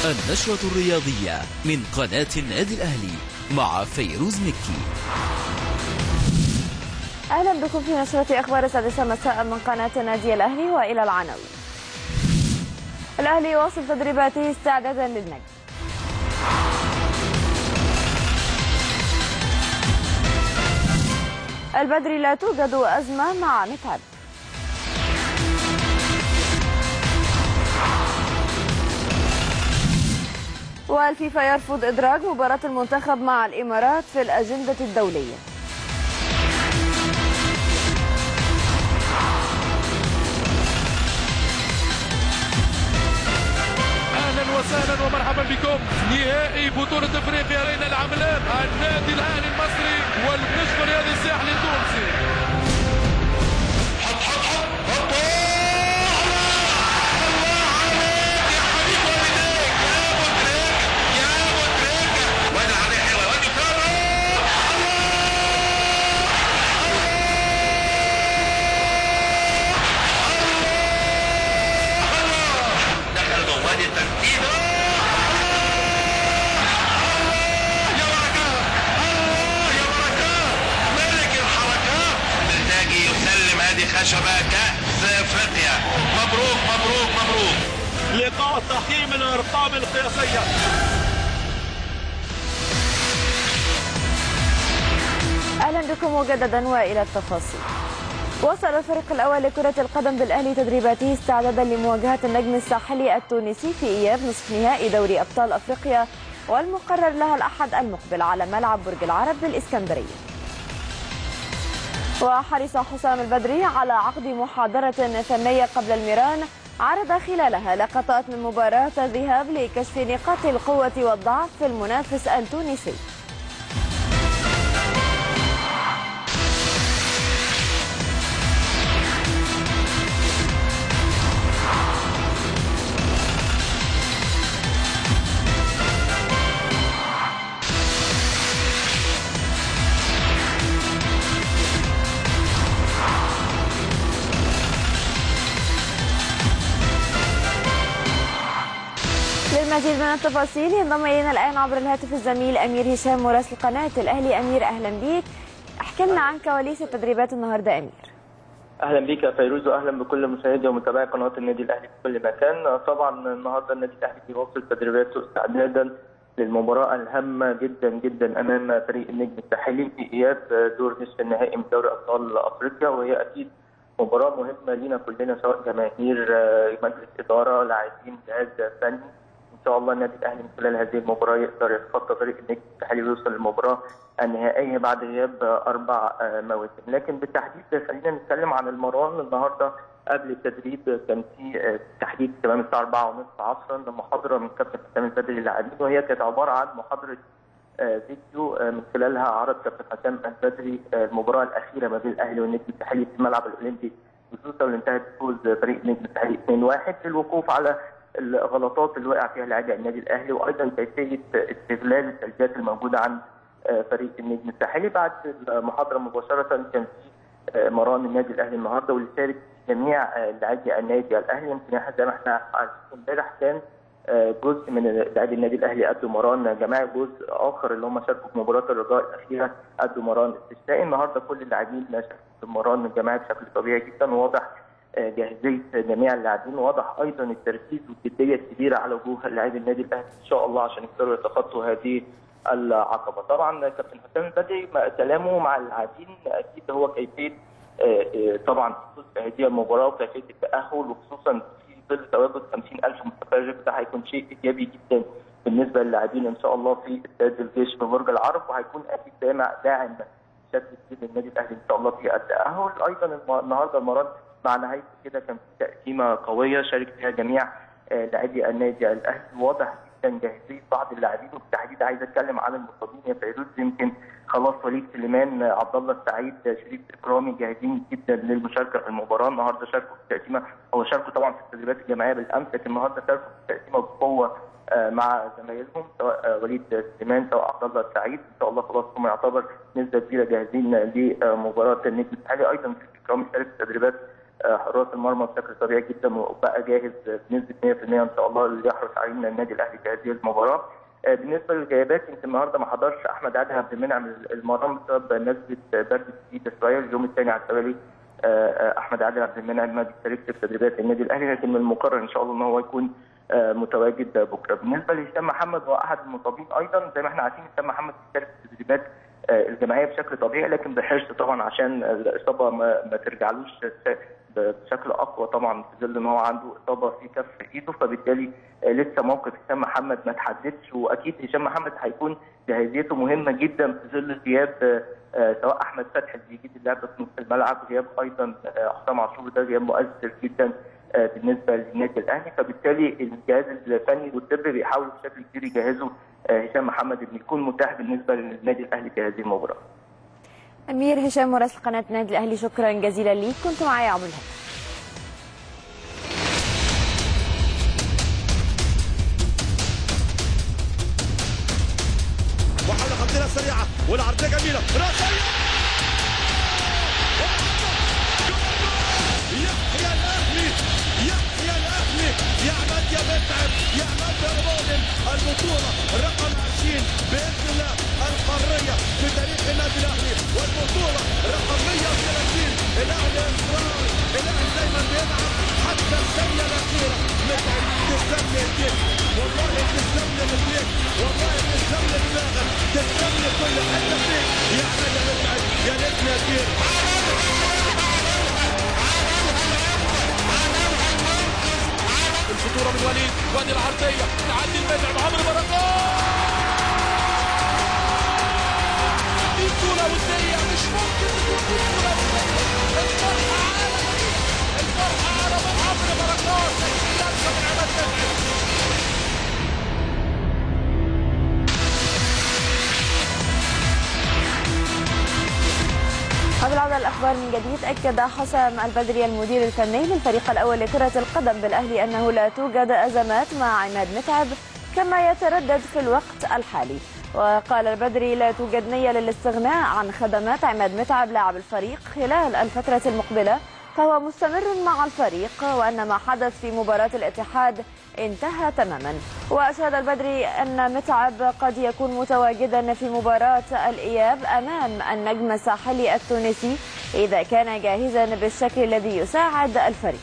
النشرة الرياضية من قناة النادي الأهلي مع فيروز مكي اهلا بكم في نشرة اخبار السادسة مساء من قناة النادي الاهلي والى العناوين. الاهلي يواصل تدريباته استعدادا للنجم. البدري لا توجد ازمة مع متعب. والفيفا يرفض ادراج مباراة المنتخب مع الامارات في الاجندة الدولية. اهلا وسهلا ومرحبا بكم نهائي بطولة افريقيا بين العملاق النادي الاهلي المصري والقسم الرياضي الساحلي التونسي دخل جواد التنفيذ يا بركات الله يا بركات ملك الحركات بلتاجي يسلم هذه خشبة كأس افريقيا مبروك مبروك مبروك لقاء تحكيم الارقام القياسيه اهلا بكم مجددا والى التفاصيل. وصل الفريق الاول لكرة القدم بالاهلي تدريباته استعدادا لمواجهة النجم الساحلي التونسي في اياب نصف نهائي دوري ابطال افريقيا والمقرر لها الاحد المقبل على ملعب برج العرب بالاسكندريه. وحرص حسام البدري على عقد محاضرة فنية قبل الميران عرض خلالها لقطات من مباراة الذهاب لكشف نقاط القوة والضعف في المنافس التونسي. للمزيد من التفاصيل ينضم الينا الان عبر الهاتف الزميل امير هشام مراسل قناه الاهلي امير اهلا بيك احكي لنا عن كواليس التدريبات النهارده امير اهلا بيك يا فيروز واهلا بكل مشاهدي ومتابعي قناه النادي الاهلي في كل مكان طبعا النهارده النادي الاهلي بيواصل تدريباته استعدادا للمباراه الهامه جدا جدا امام فريق النجم الساحلي في اياب دور نصف النهائي من دوري ابطال افريقيا وهي اكيد مباراه مهمه لينا كلنا سواء جماهير مجلس اداره لاعبين جهاز فني ان شاء الله النادي الاهلي من خلال هذه المباراه يقدر يتخطى فريق النجم الساحلي ويوصل للمباراه النهائيه بعد غياب اربع مواسم لكن بالتحديد خلينا نتكلم عن المران النهارده قبل التدريب كان في تحديد تمام الساعه 4 ونصف عصرا محاضره من كابتن حسام البدري للاعبين وهي كانت عباره عن محاضره فيديو من خلالها عرض كابتن حسام البدري المباراه الاخيره ما بين الاهلي والنادي الساحلي في الملعب الاولمبي خصوصا اللي انتهت بفوز فريق النجم الساحلي 2-1 للوقوف على الغلطات اللي وقع فيها لاعبي النادي الاهلي وايضا كيفيه استغلال السلبيات الموجوده عن فريق النجم الساحلي بعد المحاضره مباشره كان في مران النادي الاهلي النهارده واللي شارك جميع لاعبي النادي الاهلي يمكن زي ما احنا عارفين امبارح كان جزء من لاعبي النادي الاهلي قدوا مران جماعي جزء اخر اللي هم شاركوا في مباراه الرجاء الاخيره قدوا مران استثنائي النهارده كل اللاعبين شاركوا في المران الجماعي بشكل طبيعي جدا وواضح جاهزيه جميع اللاعبين وواضح ايضا التركيز والجديه الكبيره على وجوه لاعبي النادي الاهلي ان شاء الله عشان يقدروا يتخطوا هذه العقبه. طبعا كابتن حسام البدري كلامه مع اللاعبين اكيد هو كيفيه طبعا في هذه المباراه وكيفيه التاهل وخصوصا في ظل تواجد 50000 متفرج ده هيكون شيء ايجابي جدا بالنسبه للاعبين ان شاء الله في استاد الجيش في برج العرب وهيكون اكيد داعم داعم بشكل كبير للنادي الاهلي ان شاء الله في التاهل ايضا النهارده المران مع نهايه كده كان في تقسيمه قويه شارك فيها جميع لاعبي النادي الاهلي واضح جدا جاهزيه بعض اللاعبين وبالتحديد عايز اتكلم عن المصابين يا فيروز يمكن خلاص وليد سليمان عبد الله السعيد شريف اكرامي جاهزين جدا للمشاركه في المباراه النهارده شاركوا في التقسيمه هو شاركوا طبعا في التدريبات الجماعيه بالامس لكن النهارده شاركوا في التقسيمه بقوه مع زمايلهم سواء وليد سليمان سواء عبد الله السعيد ان شاء الله خلاص هم يعتبر نسبه كبيره جاهزين لمباراه النجم الساحلي ايضا شريف اكرامي شارك في التدريبات آه، حراس المرمى بشكل طبيعي جدا وبقى جاهز بنسبه 100% ان شاء الله اللي يحرص عليه من النادي الاهلي في هذه المباراه. آه، بالنسبه للغيابات يمكن النهارده ما حضرش احمد عادل عبد المنعم المرام بسبب نزله برد شديده شويه اليوم الثاني على التوالي آه، آه، احمد عادل عبد المنعم ما بيشاركش في تدريبات النادي الاهلي لكن من المقرر ان شاء الله ان هو يكون آه، متواجد بكره. بالنسبه لهشام محمد هو احد المصابين ايضا زي ما احنا عارفين هشام محمد بيشارك في التدريبات آه، الجماعيه بشكل طبيعي لكن بحرص طبعا عشان الاصابه ما, ما ترجعلوش بشكل اقوى طبعا في ظل ان هو عنده اصابه في كف ايده فبالتالي آه، لسه موقف هشام محمد ما تحددش واكيد هشام محمد هيكون جاهزيته مهمه جدا في ظل غياب آه، آه، سواء احمد فتحي اللي بيجيد اللعب في نص الملعب غياب ايضا آه، حسام عاشور ده غياب مؤثر جدا آه، بالنسبه للنادي الاهلي فبالتالي الجهاز الفني والطبي بيحاولوا بشكل كبير يجهزوا آه، هشام محمد انه يكون متاح بالنسبه للنادي الاهلي في هذه المباراه. أمير هشام مراسل قناة النادي الأهلي شكرا جزيلا ليك كنت معي عبد الهادي وحول خطيرة سريعة والعرضية جميلة راسية يحيى الأهلي يحيى الأهلي يا عماد يا متعب يا عماد يا راجل البطولة رقم 20 بإذن الله القارية في تاريخ النادي الأهلي والبطولة رقم 130 الأهلي إصرار الأهلي دايما بيلعب حتى الثانية الأخيرة متعب تسلم لي ايديك والله تسلم لي ايديك والله تسلم لي دماغك تسلم لي كل حتة فيك يا عماد يا متعب يا ليتني يا كبير الخطوره من وليد وادي العرضيه تعدي المتعب عمرو بركات دي بطوله وديه مش ممكن تكون دي بطوله وديه الفرحه على الفرحه على عمرو بركات لمسه من عماد متعب قبل العودة الأخبار من جديد أكد حسام البدري المدير الفني للفريق الأول لكرة القدم بالأهلي أنه لا توجد أزمات مع عماد متعب كما يتردد في الوقت الحالي وقال البدري لا توجد نية للاستغناء عن خدمات عماد متعب لاعب الفريق خلال الفترة المقبلة فهو مستمر مع الفريق وأن ما حدث في مباراة الاتحاد انتهى تماما وأشاد البدري أن متعب قد يكون متواجدا في مباراة الإياب أمام النجم الساحلي التونسي إذا كان جاهزا بالشكل الذي يساعد الفريق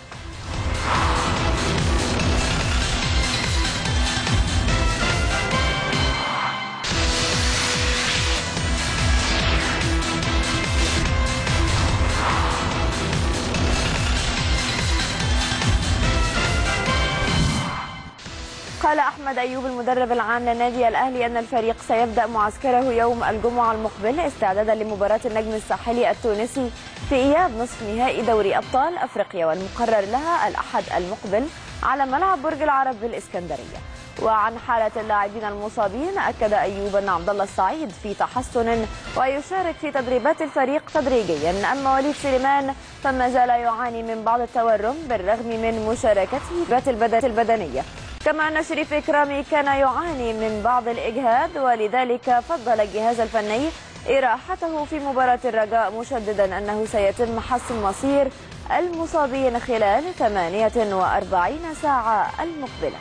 قال أحمد أيوب المدرب العام لنادي الأهلي أن الفريق سيبدأ معسكره يوم الجمعة المقبل استعدادا لمباراة النجم الساحلي التونسي في إياب نصف نهائي دوري أبطال أفريقيا والمقرر لها الأحد المقبل على ملعب برج العرب بالإسكندرية وعن حالة اللاعبين المصابين أكد أيوب أن عبد الله السعيد في تحسن ويشارك في تدريبات الفريق تدريجيا أما وليد سليمان فما زال يعاني من بعض التورم بالرغم من مشاركته في البدن البدنية كما أن شريف إكرامي كان يعاني من بعض الإجهاد ولذلك فضل الجهاز الفني إراحته في مباراة الرجاء مشددا أنه سيتم حسم مصير المصابين خلال 48 ساعة المقبلة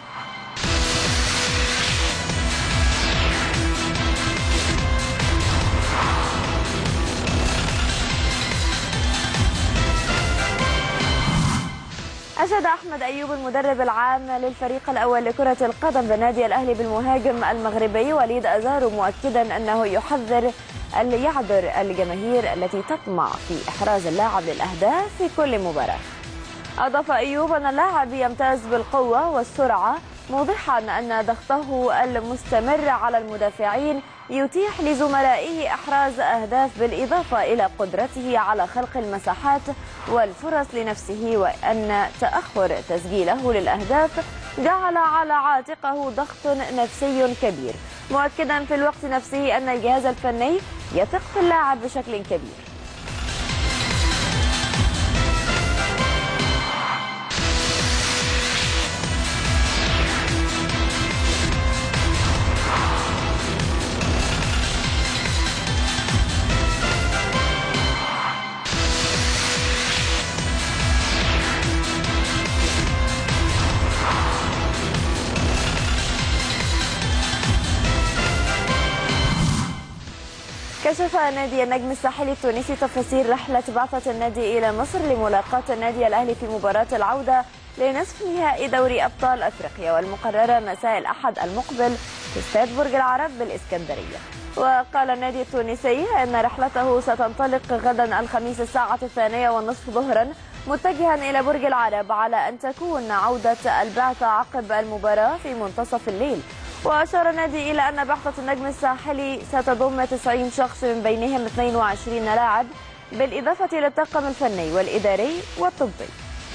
أشاد أحمد أيوب المدرب العام للفريق الأول لكرة القدم بنادي الأهلي بالمهاجم المغربي وليد أزارو مؤكدا أنه يحذر يعذر الجماهير التي تطمع في إحراز اللاعب للأهداف في كل مباراة أضاف أيوب أن اللاعب يمتاز بالقوة والسرعة موضحا أن ضغطه المستمر على المدافعين يتيح لزملائه إحراز أهداف بالإضافة إلى قدرته على خلق المساحات والفرص لنفسه وأن تأخر تسجيله للأهداف جعل على عاتقه ضغط نفسي كبير مؤكدا في الوقت نفسه أن الجهاز الفني يثق في اللاعب بشكل كبير كشف نادي النجم الساحلي التونسي تفاصيل رحلة بعثة النادي إلى مصر لملاقاة النادي الأهلي في مباراة العودة لنصف نهائي دوري أبطال أفريقيا والمقررة مساء الأحد المقبل في استاد برج العرب بالإسكندرية وقال النادي التونسي أن رحلته ستنطلق غدا الخميس الساعة الثانية والنصف ظهرا متجها إلى برج العرب على أن تكون عودة البعثة عقب المباراة في منتصف الليل وأشار النادي إلى أن بعثة النجم الساحلي ستضم 90 شخص من بينهم 22 لاعب بالإضافة إلى الطاقم الفني والإداري والطبي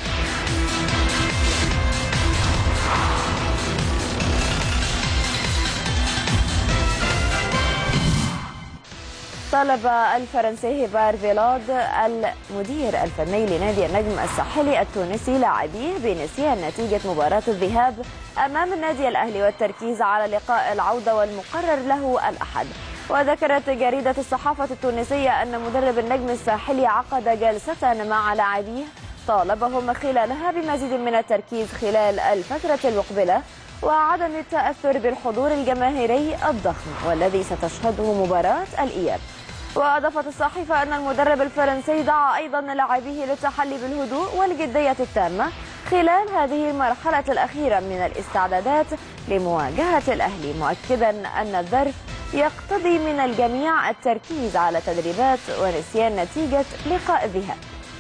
طلب الفرنسي هيبار فيلود المدير الفني لنادي النجم الساحلي التونسي لاعبيه بنسيان نتيجة مباراة الذهاب أمام النادي الأهلي والتركيز على لقاء العودة والمقرر له الأحد وذكرت جريدة الصحافة التونسية أن مدرب النجم الساحلي عقد جلسة مع لاعبيه طالبهم خلالها بمزيد من التركيز خلال الفترة المقبلة وعدم التأثر بالحضور الجماهيري الضخم والذي ستشهده مباراة الإياب وأضافت الصحيفة أن المدرب الفرنسي دعا أيضا لاعبيه للتحلي بالهدوء والجدية التامة خلال هذه المرحلة الأخيرة من الاستعدادات لمواجهة الأهلي مؤكدا أن الظرف يقتضي من الجميع التركيز على تدريبات ونسيان نتيجة لقاء الذهاب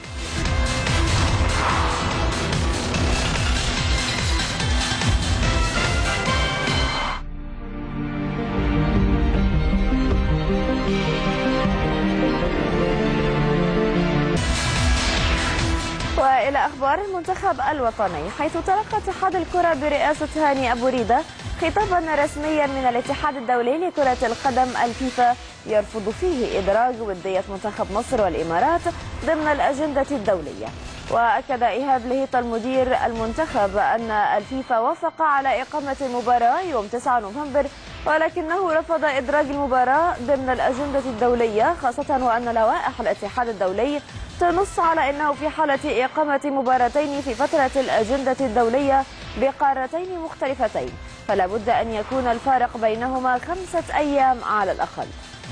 والى اخبار المنتخب الوطني حيث تلقى اتحاد الكره برئاسه هاني ابو ريده خطابا رسميا من الاتحاد الدولي لكره القدم الفيفا يرفض فيه ادراج وديه منتخب مصر والامارات ضمن الاجنده الدوليه واكد ايهاب لهيطه المدير المنتخب ان الفيفا وافق على اقامه المباراه يوم 9 نوفمبر ولكنه رفض ادراج المباراه ضمن الاجنده الدوليه خاصه وان لوائح الاتحاد الدولي تنص على انه في حاله اقامه مباراتين في فتره الاجنده الدوليه بقارتين مختلفتين فلا بد ان يكون الفارق بينهما خمسه ايام على الاقل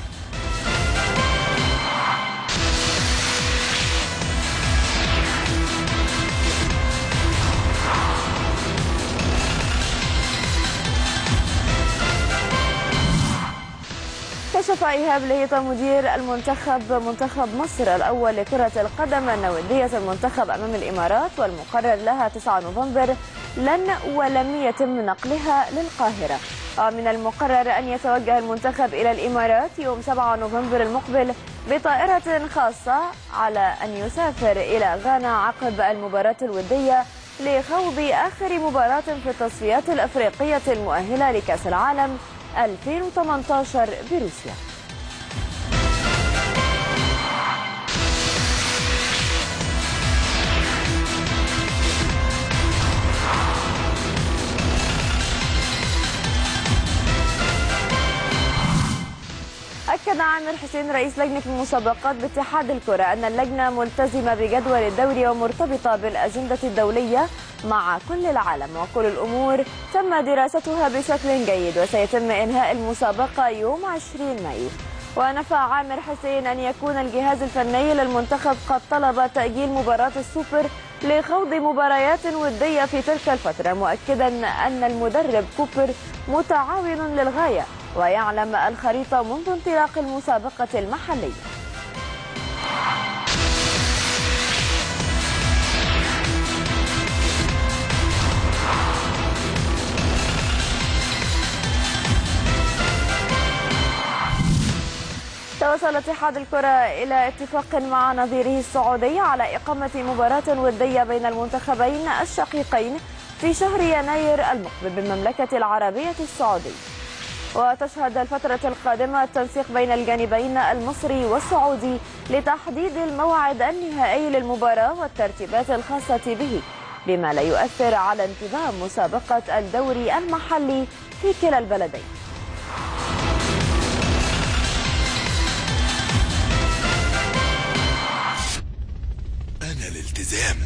كشف إيهاب لهيطة مدير المنتخب منتخب مصر الأول لكرة القدم أن ودية المنتخب أمام الإمارات والمقرر لها 9 نوفمبر لن ولم يتم نقلها للقاهرة ومن المقرر أن يتوجه المنتخب إلى الإمارات يوم 7 نوفمبر المقبل بطائرة خاصة على أن يسافر إلى غانا عقب المباراة الودية لخوض آخر مباراة في التصفيات الأفريقية المؤهلة لكأس العالم 2018 بروسيا أكد عامر حسين رئيس لجنة المسابقات باتحاد الكرة أن اللجنة ملتزمة بجدول الدوري ومرتبطة بالأجندة الدولية مع كل العالم وكل الأمور تم دراستها بشكل جيد وسيتم إنهاء المسابقة يوم 20 مايو ونفى عامر حسين أن يكون الجهاز الفني للمنتخب قد طلب تأجيل مباراة السوبر لخوض مباريات ودية في تلك الفترة مؤكدا أن المدرب كوبر متعاون للغاية ويعلم الخريطة منذ انطلاق المسابقة المحلية توصل اتحاد الكرة إلى اتفاق مع نظيره السعودي على إقامة مباراة ودية بين المنتخبين الشقيقين في شهر يناير المقبل بالمملكة العربية السعودية وتشهد الفترة القادمة التنسيق بين الجانبين المصري والسعودي لتحديد الموعد النهائي للمباراة والترتيبات الخاصة به بما لا يؤثر على انتظام مسابقة الدوري المحلي في كلا البلدين أنا الالتزام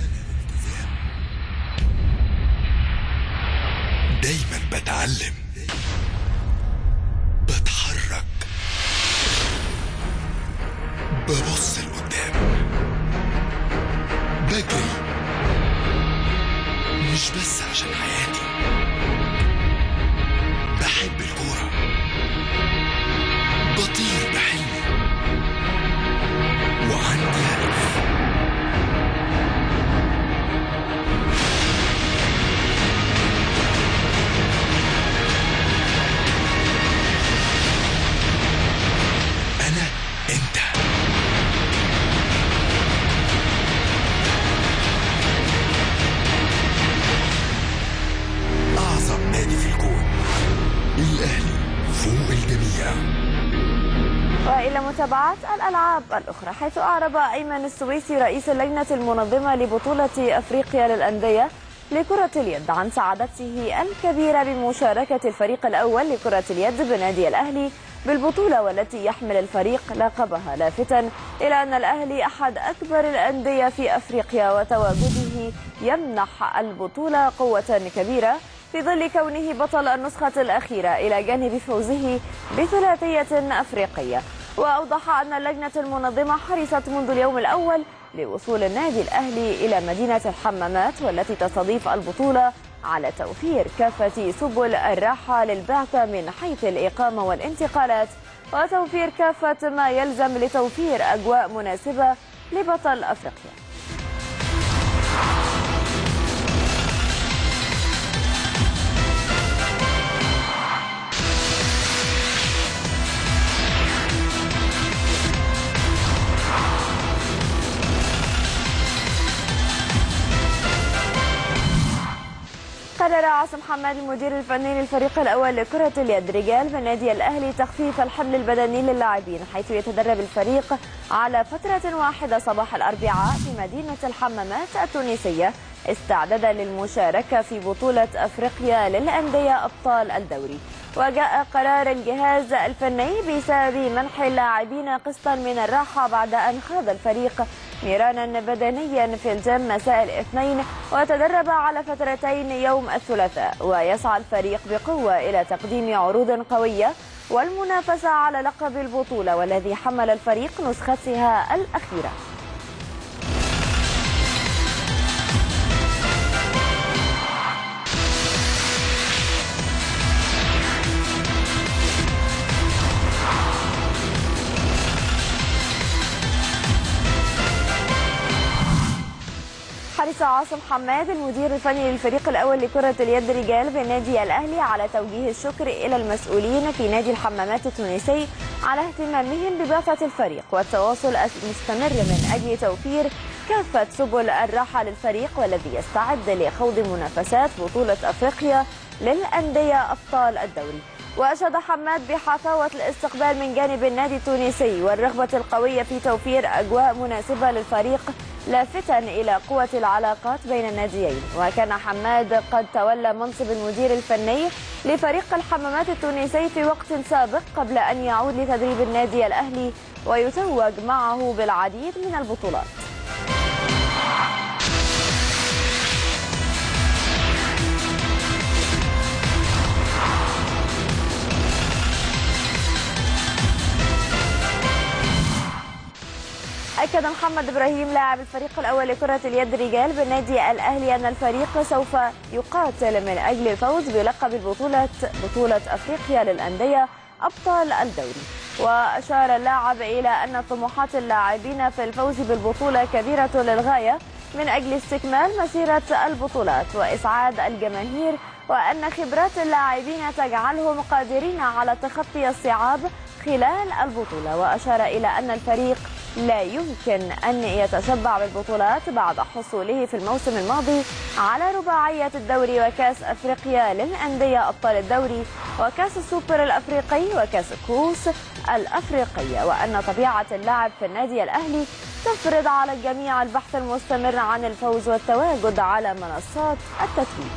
دايما بتعلم بتحرك ببص لقدام بجري مش بس عشان حياتي بحب الكورة بطير بحلمي وعندي هدف أنا أنت أعظم نادي في الكون الأهلي فوق الجميع والى متابعه الالعاب الاخرى حيث اعرب ايمن السويسي رئيس اللجنه المنظمه لبطوله افريقيا للانديه لكرة اليد عن سعادته الكبيرة بمشاركة الفريق الأول لكرة اليد بنادي الأهلي بالبطولة والتي يحمل الفريق لقبها لافتا إلى أن الأهلي أحد أكبر الأندية في أفريقيا وتواجده يمنح البطولة قوة كبيرة في ظل كونه بطل النسخة الأخيرة إلى جانب فوزه بثلاثية أفريقية وأوضح أن اللجنة المنظمة حرصت منذ اليوم الأول لوصول النادي الأهلي إلى مدينة الحمامات والتي تستضيف البطولة على توفير كافة سبل الراحة للبعثة من حيث الإقامة والانتقالات وتوفير كافة ما يلزم لتوفير أجواء مناسبة لبطل أفريقيا قرر عاصم حماد المدير الفني للفريق الأول لكرة اليد رجال بنادي الأهلي تخفيف الحمل البدني للاعبين حيث يتدرب الفريق على فترة واحدة صباح الأربعاء في مدينة الحمامات التونسية استعدادا للمشاركة في بطولة أفريقيا للأندية أبطال الدوري وجاء قرار الجهاز الفني بسبب منح اللاعبين قسطا من الراحة بعد أن خاض الفريق نيرانا بدنيا في الجيم مساء الاثنين وتدرب على فترتين يوم الثلاثاء ويسعى الفريق بقوة إلى تقديم عروض قوية والمنافسة على لقب البطولة والذي حمل الفريق نسختها الأخيرة حرص عاصم حماد المدير الفني للفريق الأول لكرة اليد رجال بنادي الأهلي على توجيه الشكر إلى المسؤولين في نادي الحمامات التونسي على اهتمامهم ببعثة الفريق والتواصل المستمر من أجل توفير كافة سبل الراحة للفريق والذي يستعد لخوض منافسات بطولة أفريقيا للأندية أبطال الدوري وأشاد حماد بحفاوة الاستقبال من جانب النادي التونسي والرغبة القوية في توفير أجواء مناسبة للفريق لافتا إلى قوة العلاقات بين الناديين وكان حماد قد تولى منصب المدير الفني لفريق الحمامات التونسي في وقت سابق قبل أن يعود لتدريب النادي الأهلي ويتوج معه بالعديد من البطولات أكد محمد إبراهيم لاعب الفريق الأول لكرة اليد رجال بالنادي الأهلي أن الفريق سوف يقاتل من أجل الفوز بلقب البطولة بطولة أفريقيا للأندية أبطال الدوري وأشار اللاعب إلى أن طموحات اللاعبين في الفوز بالبطولة كبيرة للغاية من أجل استكمال مسيرة البطولات وإسعاد الجماهير وأن خبرات اللاعبين تجعلهم قادرين على تخطي الصعاب خلال البطولة وأشار إلى أن الفريق لا يمكن أن يتشبع بالبطولات بعد حصوله في الموسم الماضي على رباعية الدوري وكاس أفريقيا للأندية أبطال الدوري وكاس السوبر الأفريقي وكاس الكؤوس الأفريقية وأن طبيعة اللعب في النادي الأهلي تفرض على الجميع البحث المستمر عن الفوز والتواجد على منصات التتويج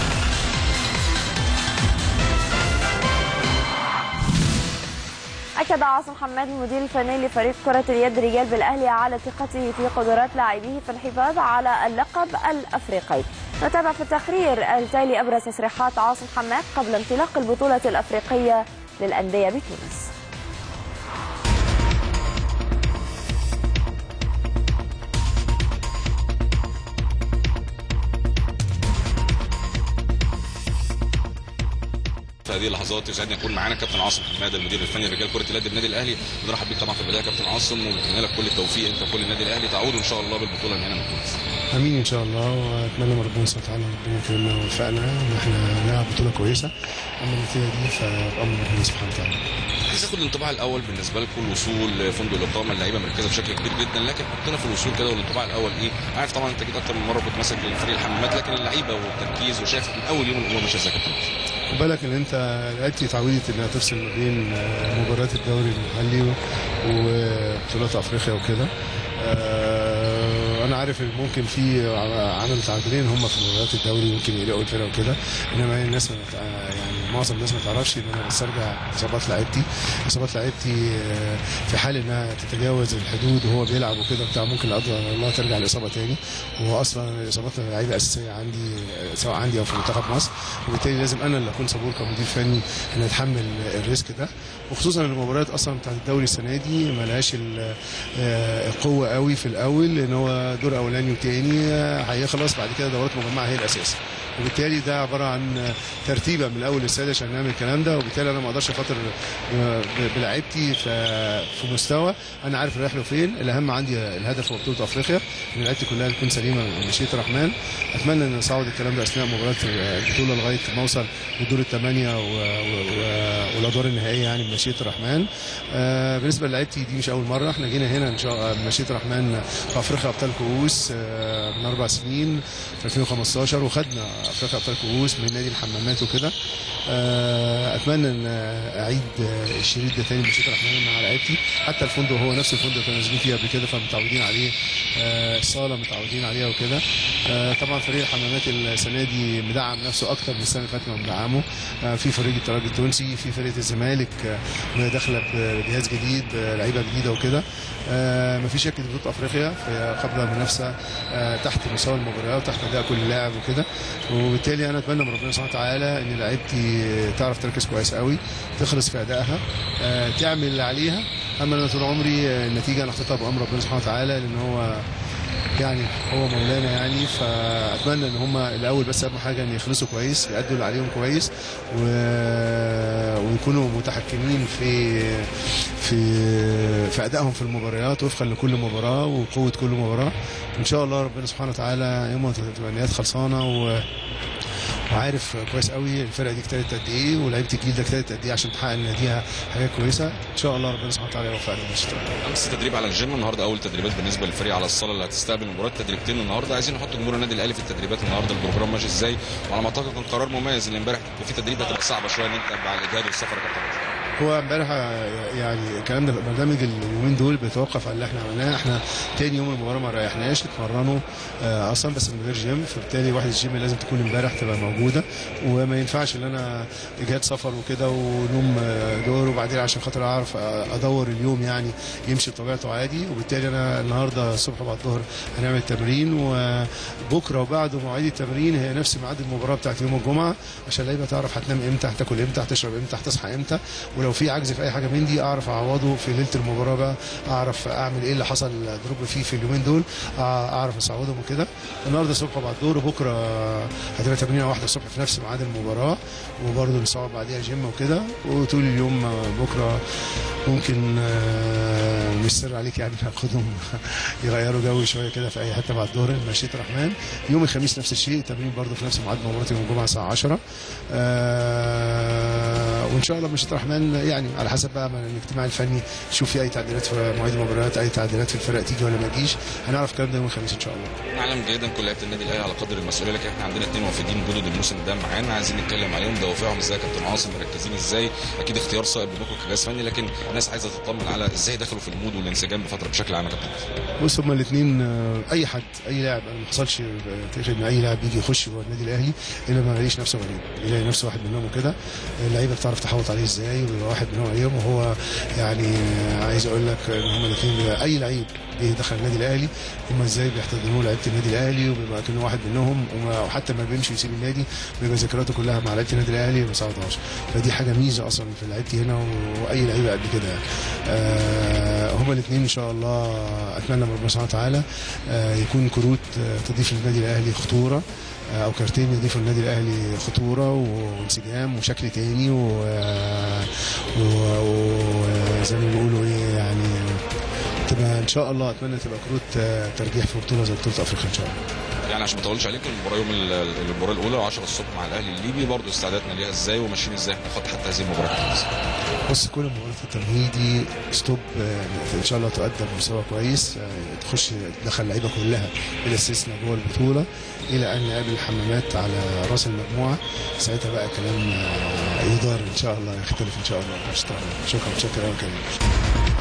أكد أكد عاصم حماد المدير الفني لفريق كرة اليد رجال بالأهلي على ثقته في قدرات لاعبيه في الحفاظ على اللقب الأفريقي نتابع في التقرير التالي أبرز تصريحات عاصم حماد قبل انطلاق البطولة الأفريقية للأندية بتونس في هذه اللحظات يسعدني يكون معانا كابتن عاصم حماد المدير الفني لرجال كره اليد النادي الاهلي بنرحب بيك طبعا في البدايه كابتن عاصم وبنتمنى لك كل التوفيق انت وكل النادي الاهلي تعودوا ان شاء الله بالبطوله من هنا من تونس امين ان شاء الله واتمنى من ربنا سبحانه وتعالى ربنا يكرمنا ويوفقنا ان احنا نلعب بطوله كويسه اما النتيجه دي فامر ربنا سبحانه وتعالى عايز اخد الانطباع الاول بالنسبه لكم الوصول فندق الاقامه اللعيبه مركزه بشكل كبير جدا لكن حطينا في الوصول كده والانطباع الاول ايه عارف طبعا انت جيت اكتر من مره كنت ماسك للفريق الحمامات لكن اللعيبه والتركيز وشايف من اول يوم الامور ماشيه ازاي يا كابتن خد بالك ان انت لعبتي اتعودت انها تفصل ما بين آه، مباريات الدوري المحلي وبطولات افريقيا وكده آه، انا عارف ان ممكن في ع- عملوا تعادلين هم في مباريات الدوري يمكن يلاقوا الفرقه وكده انما الناس ما تع- يعني معظم الناس ما تعرفش ان انا بسترجع اصابات لعيبتي اصابات لعيبتي آه، في حال انها تتجاوز الحدود وهو بيلعب وكده بتاع ممكن لا قدر الله ترجع الاصابه تاني وهو اصلا الاصابات لعيبه اساسيه عندي آه، سواء عندي او في منتخب مصر وبالتالي لازم انا اللي اكون صبور كمدير فني ان اتحمل الريسك ده وخصوصا ان المباريات اصلا بتاعت الدوري السنه دي ملهاش ال- آه، القوه قوي في الاول لان هو دور اولاني وتاني آه، هيخلص بعد كده دورات مجمعه هي الاساس وبالتالي ده عباره عن ترتيبه من الاول للسادس عشان نعمل الكلام ده وبالتالي انا ما اقدرش اخاطر آه، بلعيبتي في في مستوى انا عارف رايح له فين الاهم عندي الهدف هو بطوله افريقيا ان لعيبتي كلها تكون سليمه بمشيئه الرحمن اتمنى ان نصعد الكلام ده اثناء مباراه البطوله لغايه ما اوصل لدور الثمانيه و- و- و- والادوار النهائيه يعني بمشيئه الرحمن آه، بالنسبه لعيبتي دي مش اول مره احنا جينا هنا ان شاء الله بمشيئه الرحمن في افريقيا ابطال كؤوس آه، من اربع سنين في 2015 وخدنا افريقيا ابطال كؤوس من نادي الحمامات وكده آه، اتمنى ان اعيد آه، الشريط ده تاني بمشيئه الرحمن مع لعيبتي حتى الفندق هو نفس الفندق اللي كنا نازلين فيه قبل كده فمتعودين عليه آه، الصاله متعودين عليها وكده آه، طبعا فريق الحمامات السنه دي مدعم نفسه اكتر من السنه اللي فاتت ما مدعمه آه، في فريق الترجي التونسي في فرقه الزمالك آه، داخله بجهاز جديد آه، لعيبه جديده وكده آه، مفيش شك دي بطوله افريقيا في قبل منافسه آه، تحت مستوى المباريات وتحت اداء كل لاعب وكده وبالتالي انا اتمنى من ربنا سبحانه وتعالى ان لعيبتي تعرف تركز كويس قوي تخلص في ادائها آه، تعمل اللي عليها اما انا طول عمري آه، النتيجه انا حطيتها بامر ربنا سبحانه وتعالى لان هو يعني هو مولانا يعني فاتمنى ان هم الاول بس اهم حاجه ان يخلصوا كويس يأدوا اللي عليهم كويس و... ويكونوا متحكمين في في في ادائهم في المباريات وفقا لكل مباراه وقوه كل مباراه ان شاء الله ربنا سبحانه وتعالى يوم ما تبقى النهايات خلصانه و... وعارف كويس قوي الفرقه دي اجتهدت قد ايه ولعيبه الجيل ده اجتهدت قد ايه عشان تحقق لناديها حاجات كويسه ان شاء الله ربنا سبحانه وتعالى يوفقنا ان شاء الله امس تدريب على الجيم النهارده اول تدريبات بالنسبه للفريق على الصاله اللي هتستقبل مباراه تدريبتين النهارده عايزين نحط جمهور النادي الاهلي في التدريبات النهارده البروجرام ماشي ازاي وعلى ما اعتقد كان قرار مميز ان امبارح يبقى في تدريب هتبقى صعبه شويه ان انت مع الاجهاد والسفر يا كابتن هو امبارح يعني الكلام ده برنامج اليومين دول بيتوقف على اللي احنا عملناه احنا تاني يوم المباراه ما ريحناش اتمرنوا آه، اصلا بس من غير جيم فبالتالي واحد الجيم لازم تكون امبارح تبقى موجوده وما ينفعش ان انا اجهاد سفر وكده ونوم آه، دور وبعدين عشان خاطر اعرف آه، ادور اليوم يعني يمشي بطبيعته عادي وبالتالي انا النهارده الصبح بعد الظهر هنعمل تمرين وبكره وبعده مواعيد التمرين هي نفس ميعاد المباراه بتاعت يوم الجمعه عشان اللعيبه تعرف هتنام امتى هتاكل امتى هتشرب امتى هتصحى امتى ولو في عجز في اي حاجه من دي اعرف اعوضه في ليله المباراه بقى اعرف اعمل ايه اللي حصل دروب فيه في اليومين دول اعرف اصعدهم وكده النهارده الصبح بعد الظهر بكره هتبقى تمرينه واحده الصبح في نفس ميعاد المباراه وبرده نصعد بعديها جيم وكده وطول اليوم آه، بكره ممكن آه، مش سر عليك يعني هاخدهم يغيروا جو شويه كده في اي حته بعد الظهر مشيئه الرحمن يوم الخميس نفس الشيء تمرين برده في نفس ميعاد مباراه يوم الجمعه الساعه 10 آه، وان شاء الله مشيئه الرحمن يعني على حسب بقى ما الاجتماع الفني نشوف في اي تعديلات في مواعيد المباريات اي تعديلات في الفرق تيجي ولا ما تجيش هنعرف الكلام ده يوم الخميس ان شاء الله نعلم جيدا كل لعيبه النادي الاهلي على قدر المسؤوليه لكن احنا عندنا اثنين وافدين جدد الموسم ده معانا عايزين نتكلم عليهم دوافعهم ازاي يا كابتن عاصم مركزين ازاي اكيد اختيار صائب منكم كجهاز فني لكن الناس عايزه تطمن على ازاي دخلوا في المود والانسجام بفتره بشكل عام يا كابتن بص هما الاثنين اي حد اي لاعب انا ما حصلش آه، تاريخ ان اي لاعب يجي يخش جوه النادي الاهلي الا ما يلاقيش نفسه غريب يلاقي نفسه واحد منهم وكده اللعيبه بتعرف تحوط عليه ازاي ويبقى واحد منهم عليهم وهو يعني عايز اقول لك ان هم الاثنين اي لعيب بيدخل النادي الاهلي هم ازاي بيحتضنوه لعيبه النادي الاهلي وبيبقى كانه واحد منهم وما- وحتى ما بيمشي يسيب النادي بيبقى ذكرياته كلها مع لعيبه النادي الاهلي ما صعدهاش فدي حاجه ميزه اصلا في لعيبتي هنا واي لعيبه قد كده يعني آه هما الاثنين ان شاء الله اتمنى من ربنا سبحانه وتعالى آه يكون كروت آه تضيف للنادي الاهلي خطوره آه، او كارتين يضيفوا للنادي الاهلي خطوره وانسجام وشكل تاني و- و- وزي ما بيقولوا ايه يعني تبقى ان شاء الله اتمنى تبقى كروت آه، ترجيح في بطوله زي بطوله افريقيا ان شاء الله يعني عشان ما اطولش عليكم المباراه يوم ال- المباراه الاولى 10 الصبح مع الاهلي الليبي برضه استعدادنا ليها ازاي وماشيين ازاي احنا خط حتى هذه المباراه بص كل مباراه التمهيدي ستوب آه، ان شاء الله تؤدى بمستوى كويس آه، تخش تدخل اللعيبه كلها بلا استثناء جوه البطوله الى ان نقابل الحمامات على راس المجموعه ساعتها بقى كلام آه، يدار ان شاء الله يختلف ان شاء الله شكرا شكرا شكرا قوي كريم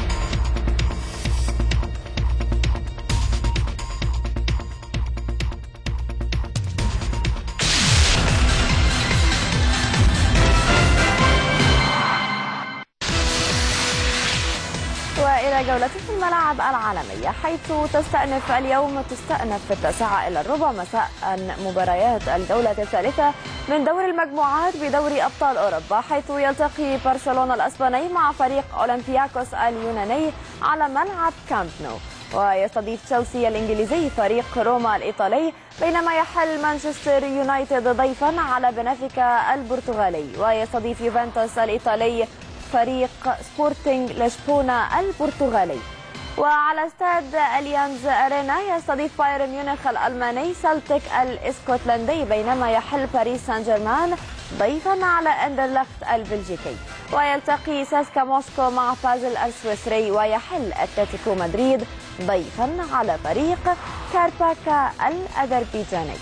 وإلى جولة في الملاعب العالمية حيث تستأنف اليوم تستأنف في التاسعة إلى الربع مساء مباريات الجولة الثالثة من دور المجموعات بدوري أبطال أوروبا حيث يلتقي برشلونة الأسباني مع فريق أولمبياكوس اليوناني على ملعب كامب نو ويستضيف تشيلسي الإنجليزي فريق روما الإيطالي بينما يحل مانشستر يونايتد ضيفا على بنفيكا البرتغالي ويستضيف يوفنتوس الإيطالي فريق سبورتينغ لشبونة البرتغالي وعلى استاد اليانز ارينا يستضيف بايرن ميونخ الالماني سلتيك الاسكتلندي بينما يحل باريس سان جيرمان ضيفا على اندرلخت البلجيكي ويلتقي ساسكا موسكو مع بازل السويسري ويحل اتلتيكو مدريد ضيفا على فريق كارباكا الاذربيجاني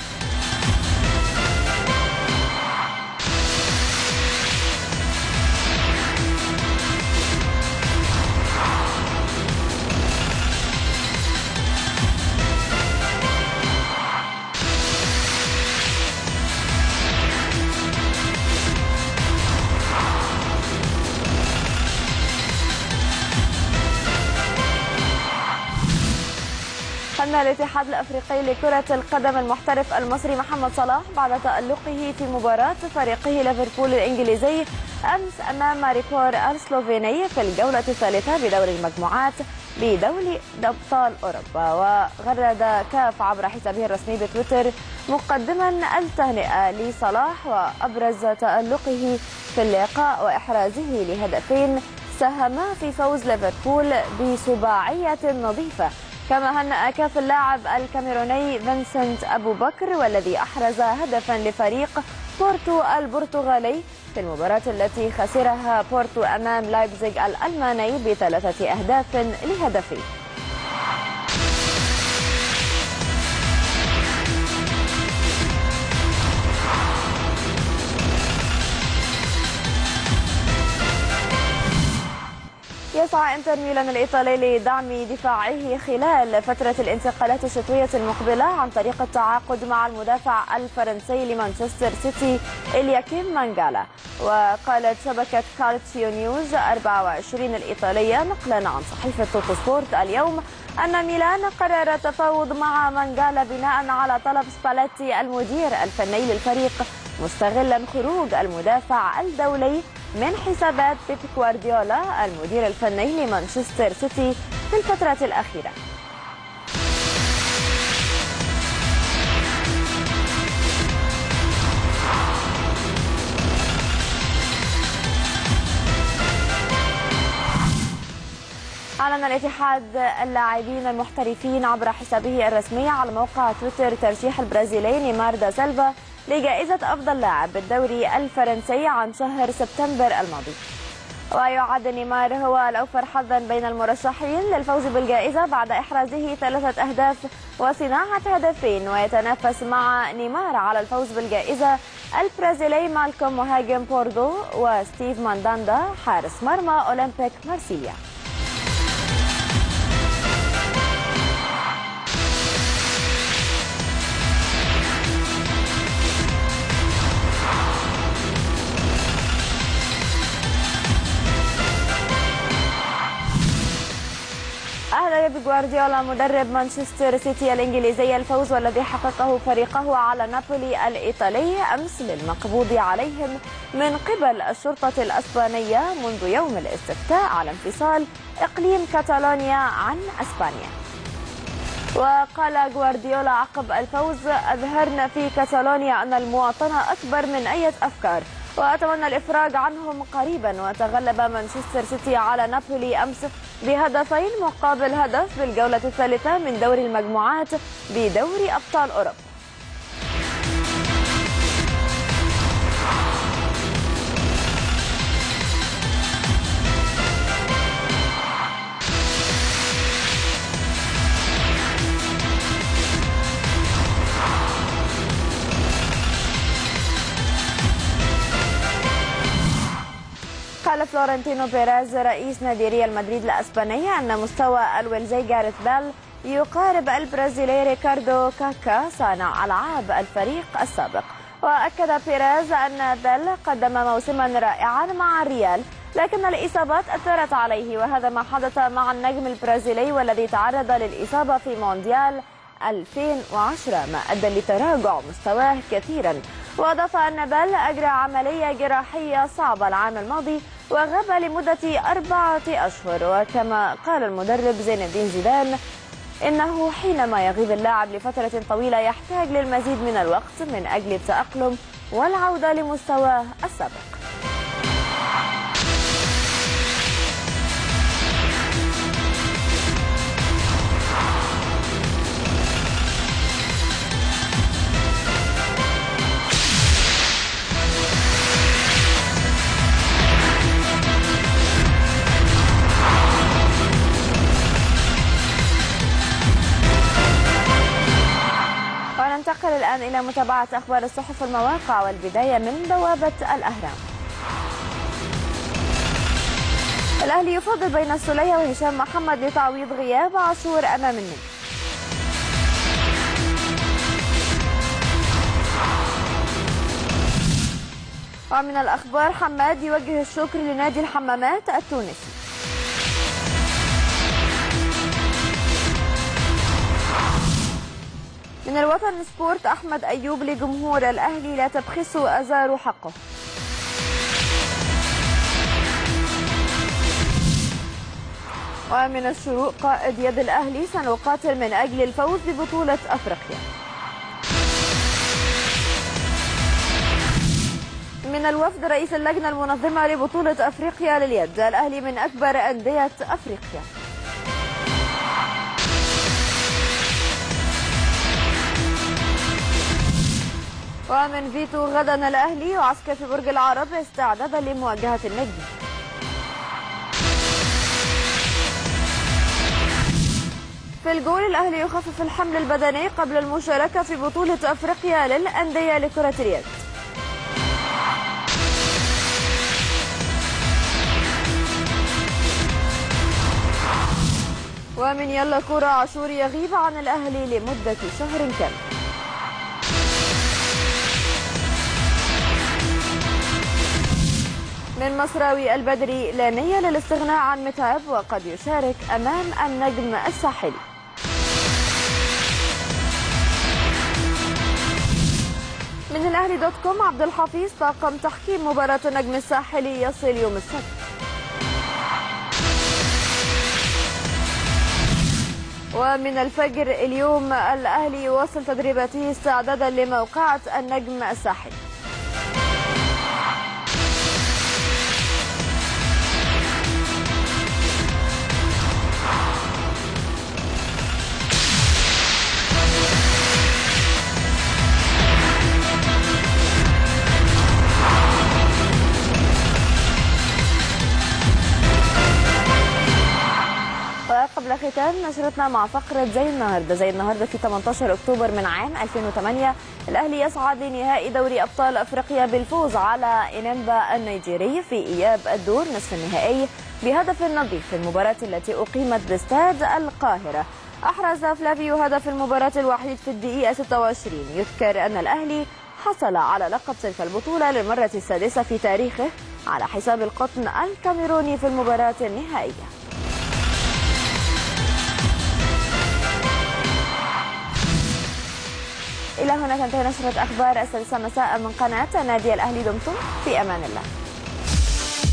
حن الاتحاد الافريقي لكرة القدم المحترف المصري محمد صلاح بعد تألقه في مباراة فريقه ليفربول الانجليزي امس امام ماريبور السلوفيني في الجولة الثالثة بدور المجموعات بدوري ابطال اوروبا وغرد كاف عبر حسابه الرسمي بتويتر مقدما التهنئة لصلاح وابرز تألقه في اللقاء واحرازه لهدفين ساهما في فوز ليفربول بسباعية نظيفة كما هنأ كاف اللاعب الكاميروني فينسنت أبو بكر والذي أحرز هدفا لفريق بورتو البرتغالي في المباراة التي خسرها بورتو أمام لايبزيغ الألماني بثلاثة أهداف لهدفين يسعى انتر ميلان الايطالي لدعم دفاعه خلال فتره الانتقالات الشتويه المقبله عن طريق التعاقد مع المدافع الفرنسي لمانشستر سيتي الياكيم مانجالا وقالت شبكه كالتشيو نيوز 24 الايطاليه نقلا عن صحيفه توتو سبورت اليوم ان ميلان قرر التفاوض مع مانجالا بناء على طلب سباليتي المدير الفني للفريق مستغلا خروج المدافع الدولي من حسابات بيب جوارديولا المدير الفني لمانشستر سيتي في الفترة الأخيرة أعلن الاتحاد اللاعبين المحترفين عبر حسابه الرسمي على موقع تويتر ترشيح البرازيلي نيمار دا سيلفا لجائزة أفضل لاعب بالدوري الفرنسي عن شهر سبتمبر الماضي ويعد نيمار هو الأوفر حظا بين المرشحين للفوز بالجائزة بعد إحرازه ثلاثة أهداف وصناعة هدفين ويتنافس مع نيمار على الفوز بالجائزة البرازيلي مالكوم مهاجم بوردو وستيف مانداندا حارس مرمى أولمبيك مارسيليا جوارديولا مدرب مانشستر سيتي الإنجليزي الفوز والذي حققه فريقه على نابولي الإيطالي أمس للمقبوض عليهم من قبل الشرطة الأسبانية منذ يوم الاستفتاء على انفصال إقليم كاتالونيا عن أسبانيا وقال جوارديولا عقب الفوز أظهرنا في كاتالونيا أن المواطنة أكبر من أي أفكار وأتمنى الإفراج عنهم قريبا وتغلب مانشستر سيتي على نابولي أمس بهدفين مقابل هدف بالجولة الثالثة من دوري المجموعات بدوري أبطال أوروبا قال فلورنتينو بيريز رئيس نادي ريال مدريد الاسباني ان مستوى الويلزي جاريث بيل يقارب البرازيلي ريكاردو كاكا صانع العاب الفريق السابق واكد بيريز ان بيل قدم موسما رائعا مع الريال لكن الاصابات اثرت عليه وهذا ما حدث مع النجم البرازيلي والذي تعرض للاصابه في مونديال 2010 ما ادى لتراجع مستواه كثيرا واضاف ان بل اجرى عمليه جراحيه صعبه العام الماضي وغاب لمده اربعه اشهر وكما قال المدرب زين الدين زيدان انه حينما يغيب اللاعب لفتره طويله يحتاج للمزيد من الوقت من اجل التاقلم والعوده لمستواه السابق وننتقل الآن إلى متابعة أخبار الصحف والمواقع والبداية من بوابة الأهرام الأهلي يفضل بين السولية وهشام محمد لتعويض غياب عاشور أمام النجم ومن الأخبار حماد يوجه الشكر لنادي الحمامات التونسي من الوطن سبورت أحمد أيوب لجمهور الأهلي لا تبخسوا أزاروا حقه ومن الشروق قائد يد الأهلي سنقاتل من أجل الفوز ببطولة أفريقيا من الوفد رئيس اللجنة المنظمة لبطولة أفريقيا لليد الأهلي من أكبر أندية أفريقيا ومن فيتو غدا الأهلي يعسكر في برج العرب استعدادا لمواجهة النجم في الجول الأهلي يخفف الحمل البدني قبل المشاركة في بطولة أفريقيا للأندية لكرة اليد ومن يلا كرة عاشور يغيب عن الأهلي لمدة شهر كامل من مصراوي البدري لا نية للاستغناء عن متعب وقد يشارك أمام النجم الساحلي من الأهلي دوت كوم عبد الحفيظ طاقم تحكيم مباراة النجم الساحلي يصل يوم السبت ومن الفجر اليوم الأهلي يواصل تدريباته استعدادا لموقعة النجم الساحلي وقبل ختام نشرتنا مع فقرة زي النهاردة زي النهاردة في 18 أكتوبر من عام 2008 الأهلي يصعد لنهائي دوري أبطال أفريقيا بالفوز على إنامبا النيجيري في إياب الدور نصف النهائي بهدف نظيف في المباراة التي أقيمت باستاد القاهرة أحرز فلافيو هدف المباراة الوحيد في الدقيقة 26 يذكر أن الأهلي حصل على لقب تلك البطولة للمرة السادسة في تاريخه على حساب القطن الكاميروني في المباراة النهائية إلى هنا تنتهي نشرة أخبار السادسة مساء من قناة نادي الأهلي دمتم في أمان الله